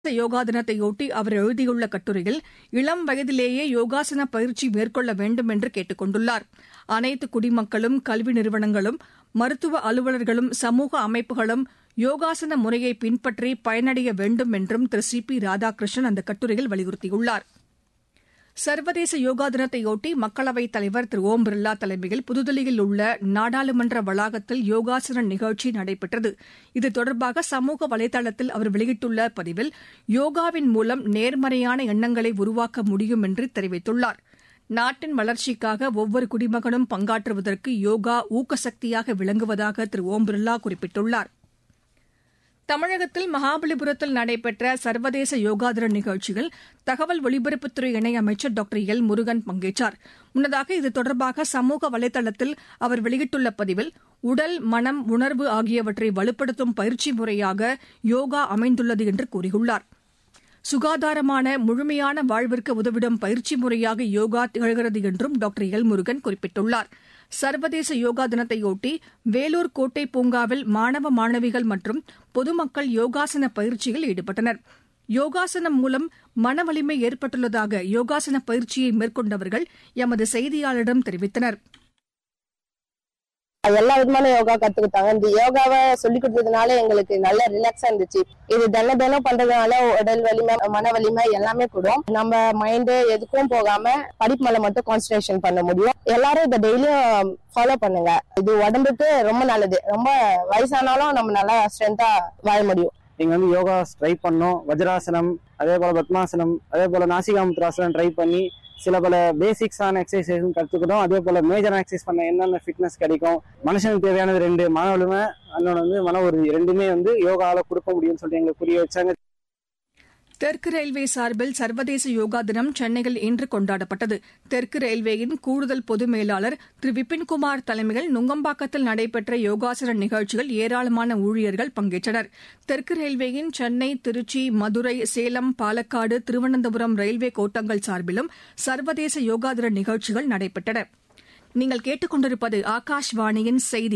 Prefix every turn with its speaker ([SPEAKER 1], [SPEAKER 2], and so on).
[SPEAKER 1] யோகா தினத்தையொட்டி அவர் எழுதியுள்ள கட்டுரையில் இளம் வயதிலேயே யோகாசன பயிற்சி மேற்கொள்ள வேண்டும் என்று கேட்டுக் கொண்டுள்ளார் அனைத்து குடிமக்களும் கல்வி நிறுவனங்களும் மருத்துவ அலுவலர்களும் சமூக அமைப்புகளும் யோகாசன முறையை பின்பற்றி பயனடைய வேண்டும் என்றும் திரு சி பி ராதாகிருஷ்ணன் அந்த கட்டுரையில் வலியுறுத்தியுள்ளார் சர்வதேச யோகா தினத்தையொட்டி மக்களவைத் தலைவர் திரு ஓம் பிர்லா தலைமையில் புதுதில்லியில் உள்ள நாடாளுமன்ற வளாகத்தில் யோகாசன நிகழ்ச்சி நடைபெற்றது இது தொடர்பாக சமூக வலைதளத்தில் அவர் வெளியிட்டுள்ள பதிவில் யோகாவின் மூலம் நேர்மறையான எண்ணங்களை உருவாக்க முடியும் என்று தெரிவித்துள்ளார் நாட்டின் வளர்ச்சிக்காக ஒவ்வொரு குடிமகனும் பங்காற்றுவதற்கு யோகா ஊக்கசக்தியாக விளங்குவதாக திரு ஓம் பிர்லா குறிப்பிட்டுள்ளார் தமிழகத்தில் மகாபலிபுரத்தில் நடைபெற்ற சர்வதேச யோகா தின நிகழ்ச்சியில் தகவல் ஒலிபரப்புத்துறை இணையமைச்சர் டாக்டர் எல் முருகன் பங்கேற்றார் முன்னதாக இது தொடர்பாக சமூக வலைதளத்தில் அவர் வெளியிட்டுள்ள பதிவில் உடல் மனம் உணர்வு ஆகியவற்றை வலுப்படுத்தும் பயிற்சி முறையாக யோகா அமைந்துள்ளது என்று கூறியுள்ளார் சுகாதாரமான முழுமையான வாழ்விற்கு உதவிடும் பயிற்சி முறையாக யோகா திகழ்கிறது என்றும் டாக்டர் எல் முருகன் குறிப்பிட்டுள்ளார் சர்வதேச யோகா தினத்தையொட்டி வேலூர் கோட்டை பூங்காவில் மாணவ மாணவிகள் மற்றும் பொதுமக்கள் யோகாசன பயிற்சியில் ஈடுபட்டனர் யோகாசனம் மூலம் மன வலிமை ஏற்பட்டுள்ளதாக யோகாசன பயிற்சியை மேற்கொண்டவர்கள் எமது செய்தியாளரிடம் தெரிவித்தனர்
[SPEAKER 2] எல்லா விதமான யோகா கத்துக்கிட்டாங்க இந்த யோகாவை சொல்லி கொடுத்ததுனால எங்களுக்கு நல்ல ரிலாக்ஸா இருந்துச்சு இது தினம் தினம் பண்றதுனால உடல் வலிமை மன வலிமை எல்லாமே கூடும் நம்ம மைண்ட் எதுக்கும் போகாம படிப்பு மேல மட்டும் கான்சன்ட்ரேஷன் பண்ண முடியும் எல்லாரும் இதை டெய்லியும் ஃபாலோ பண்ணுங்க இது உடம்புக்கு ரொம்ப நல்லது ரொம்ப வயசானாலும் நம்ம நல்லா ஸ்ட்ரென்த்தா வாழ முடியும்
[SPEAKER 3] நீங்க வந்து யோகா ட்ரை பண்ணோம் வஜ்ராசனம் அதே போல பத்மாசனம் அதே போல நாசிகாமுத்ராசனம் ட்ரை பண்ணி சில பல பேசிக்ஸான எக்ஸசைஸும் கற்றுக்கிட்டோம் அதே போல மேஜரான எக்ஸசைஸ் பண்ண என்னென்ன ஃபிட்னஸ் கிடைக்கும் மனுஷனுக்கு தேவையானது ரெண்டு மன வலிமை அன்னொன்று வந்து மன உறுதி ரெண்டுமே வந்து யோகால கொடுக்க முடியும்னு சொல்லிட்டு எங்களுக்கு புரிய வச்சாங்க
[SPEAKER 1] தெற்கு ரயில்வே சார்பில் சர்வதேச யோகா தினம் சென்னையில் இன்று கொண்டாடப்பட்டது தெற்கு ரயில்வேயின் கூடுதல் பொது மேலாளர் திரு விபின்குமார் தலைமையில் நுங்கம்பாக்கத்தில் நடைபெற்ற யோகாசன நிகழ்ச்சியில் ஏராளமான ஊழியர்கள் பங்கேற்றனர் தெற்கு ரயில்வேயின் சென்னை திருச்சி மதுரை சேலம் பாலக்காடு திருவனந்தபுரம் ரயில்வே கோட்டங்கள் சார்பிலும் சர்வதேச யோகா தின நிகழ்ச்சிகள் நடைபெற்றன நீங்கள் கேட்டுக்கொண்டிருப்பது ஆகாஷ்வாணியின் செய்தி